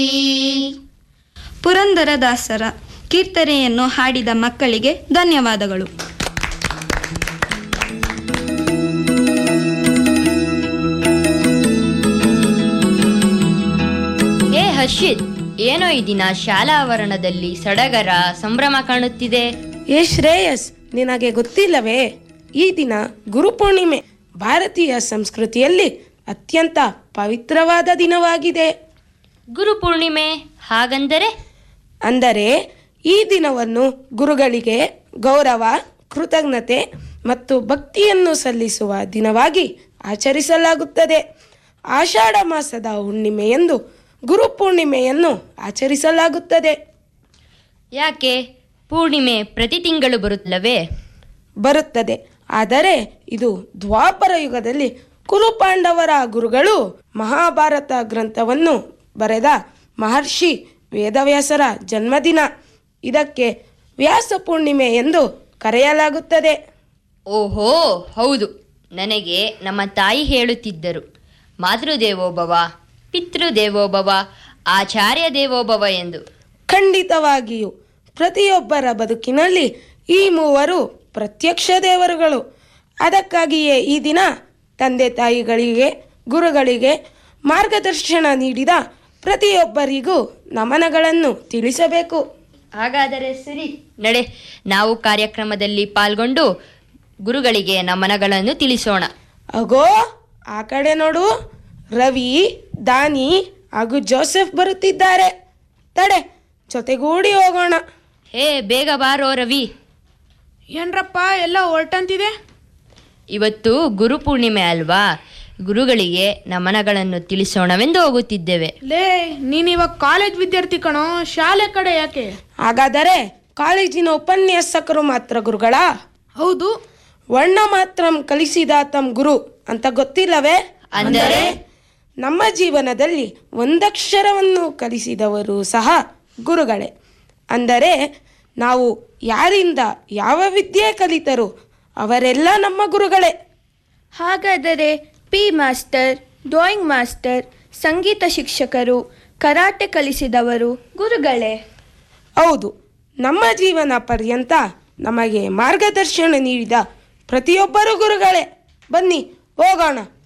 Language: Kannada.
ಪುರಂದರದಾಸರ ಕೀರ್ತನೆಯನ್ನು ಹಾಡಿದ ಮಕ್ಕಳಿಗೆ ಧನ್ಯವಾದಗಳು ಏ ಹರ್ಷಿತ್ ಏನೋ ಈ ದಿನ ಶಾಲಾ ಆವರಣದಲ್ಲಿ ಸಡಗರ ಸಂಭ್ರಮ ಕಾಣುತ್ತಿದೆ ಏ ಶ್ರೇಯಸ್ ನಿನಗೆ ಗೊತ್ತಿಲ್ಲವೇ ಈ ದಿನ ಗುರುಪೂರ್ಣಿಮೆ ಭಾರತೀಯ ಸಂಸ್ಕೃತಿಯಲ್ಲಿ ಅತ್ಯಂತ ಪವಿತ್ರವಾದ ದಿನವಾಗಿದೆ ಗುರುಪೂರ್ಣಿಮೆ ಹಾಗಂದರೆ ಅಂದರೆ ಈ ದಿನವನ್ನು ಗುರುಗಳಿಗೆ ಗೌರವ ಕೃತಜ್ಞತೆ ಮತ್ತು ಭಕ್ತಿಯನ್ನು ಸಲ್ಲಿಸುವ ದಿನವಾಗಿ ಆಚರಿಸಲಾಗುತ್ತದೆ ಆಷಾಢ ಮಾಸದ ಹುಣ್ಣಿಮೆಯಂದು ಗುರುಪೂರ್ಣಿಮೆಯನ್ನು ಆಚರಿಸಲಾಗುತ್ತದೆ ಯಾಕೆ ಪೂರ್ಣಿಮೆ ಪ್ರತಿ ತಿಂಗಳು ಬರುತ್ತಲ್ಲವೇ ಬರುತ್ತದೆ ಆದರೆ ಇದು ದ್ವಾಪರ ಯುಗದಲ್ಲಿ ಕುರುಪಾಂಡವರ ಗುರುಗಳು ಮಹಾಭಾರತ ಗ್ರಂಥವನ್ನು ಬರೆದ ಮಹರ್ಷಿ ವೇದವ್ಯಾಸರ ಜನ್ಮದಿನ ಇದಕ್ಕೆ ವ್ಯಾಸ ಪೂರ್ಣಿಮೆ ಎಂದು ಕರೆಯಲಾಗುತ್ತದೆ ಓಹೋ ಹೌದು ನನಗೆ ನಮ್ಮ ತಾಯಿ ಹೇಳುತ್ತಿದ್ದರು ಮಾತೃದೇವೋಭವ ಪಿತೃದೇವೋಭವ ಆಚಾರ್ಯ ದೇವೋಭವ ಎಂದು ಖಂಡಿತವಾಗಿಯೂ ಪ್ರತಿಯೊಬ್ಬರ ಬದುಕಿನಲ್ಲಿ ಈ ಮೂವರು ಪ್ರತ್ಯಕ್ಷ ದೇವರುಗಳು ಅದಕ್ಕಾಗಿಯೇ ಈ ದಿನ ತಂದೆ ತಾಯಿಗಳಿಗೆ ಗುರುಗಳಿಗೆ ಮಾರ್ಗದರ್ಶನ ನೀಡಿದ ಪ್ರತಿಯೊಬ್ಬರಿಗೂ ನಮನಗಳನ್ನು ತಿಳಿಸಬೇಕು ಹಾಗಾದರೆ ಸರಿ ನಡೆ ನಾವು ಕಾರ್ಯಕ್ರಮದಲ್ಲಿ ಪಾಲ್ಗೊಂಡು ಗುರುಗಳಿಗೆ ನಮನಗಳನ್ನು ತಿಳಿಸೋಣ ಅಗೋ ಆ ಕಡೆ ನೋಡು ರವಿ ದಾನಿ ಹಾಗೂ ಜೋಸೆಫ್ ಬರುತ್ತಿದ್ದಾರೆ ತಡೆ ಜೊತೆಗೂಡಿ ಹೋಗೋಣ ಹೇ ಬೇಗ ಬಾರೋ ರವಿ ಏನ್ರಪ್ಪ ಎಲ್ಲ ಹೊರಟಂತಿದೆ ಇವತ್ತು ಗುರುಪೂರ್ಣಿಮೆ ಅಲ್ವಾ ಗುರುಗಳಿಗೆ ನಮನಗಳನ್ನು ತಿಳಿಸೋಣವೆಂದು ಹೋಗುತ್ತಿದ್ದೇವೆ ಲೇ ನೀನ್ ಇವಾಗ ಕಾಲೇಜ್ ವಿದ್ಯಾರ್ಥಿ ಕಣೋ ಶಾಲೆ ಕಡೆ ಯಾಕೆ ಹಾಗಾದರೆ ಕಾಲೇಜಿನ ಉಪನ್ಯಾಸಕರು ಮಾತ್ರ ಗುರುಗಳ ಹೌದು ವರ್ಣ ಮಾತ್ರ ಕಲಿಸಿದ ತಮ್ ಗುರು ಅಂತ ಗೊತ್ತಿಲ್ಲವೇ ಅಂದರೆ ನಮ್ಮ ಜೀವನದಲ್ಲಿ ಒಂದಕ್ಷರವನ್ನು ಕಲಿಸಿದವರು ಸಹ ಗುರುಗಳೇ ಅಂದರೆ ನಾವು ಯಾರಿಂದ ಯಾವ ವಿದ್ಯೆ ಕಲಿತರು ಅವರೆಲ್ಲ ನಮ್ಮ ಗುರುಗಳೇ ಹಾಗಾದರೆ ಪಿ ಮಾಸ್ಟರ್ ಡ್ರಾಯಿಂಗ್ ಮಾಸ್ಟರ್ ಸಂಗೀತ ಶಿಕ್ಷಕರು ಕರಾಟೆ ಕಲಿಸಿದವರು ಗುರುಗಳೇ ಹೌದು ನಮ್ಮ ಜೀವನ ಪರ್ಯಂತ ನಮಗೆ ಮಾರ್ಗದರ್ಶನ ನೀಡಿದ ಪ್ರತಿಯೊಬ್ಬರು ಗುರುಗಳೇ ಬನ್ನಿ ಹೋಗೋಣ